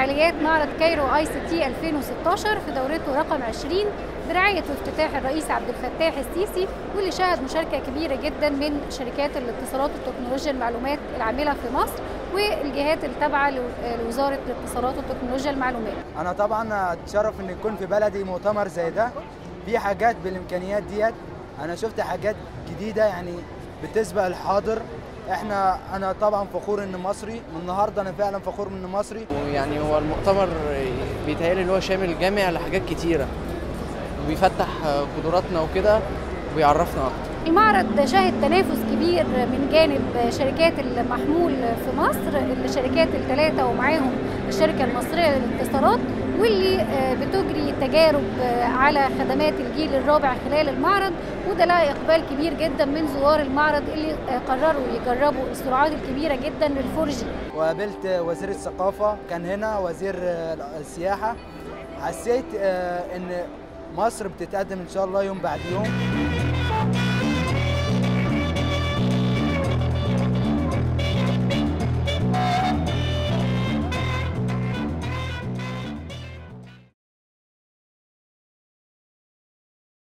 فعاليات معرض كايرو اي سي تي 2016 في دورته رقم 20 برعاية وافتتاح الرئيس عبد الفتاح السيسي واللي شهد مشاركة كبيرة جدا من شركات الاتصالات وتكنولوجيا المعلومات العاملة في مصر والجهات التابعة لوزارة الاتصالات وتكنولوجيا المعلومات. أنا طبعا أتشرف إن يكون في بلدي مؤتمر زي ده في حاجات بالإمكانيات ديت أنا شفت حاجات جديدة يعني بتسبق الحاضر احنا انا طبعا فخور ان مصري النهارده انا فعلا فخور ان مصري يعني هو المؤتمر بيتهيألي ان هو شامل جامع لحاجات كتيره وبيفتح قدراتنا وكده وبيعرفنا اكتر المعرض شهد تنافس كبير من جانب شركات المحمول في مصر الشركات الثلاثة ومعاهم الشركة المصرية للاتصالات واللي بتجري تجارب على خدمات الجيل الرابع خلال المعرض وده لها اقبال كبير جدا من زوار المعرض اللي قرروا يجربوا السرعات الكبيره جدا للفورجي وقابلت وزير الثقافه كان هنا وزير السياحه حسيت ان مصر بتتقدم ان شاء الله يوم بعد يوم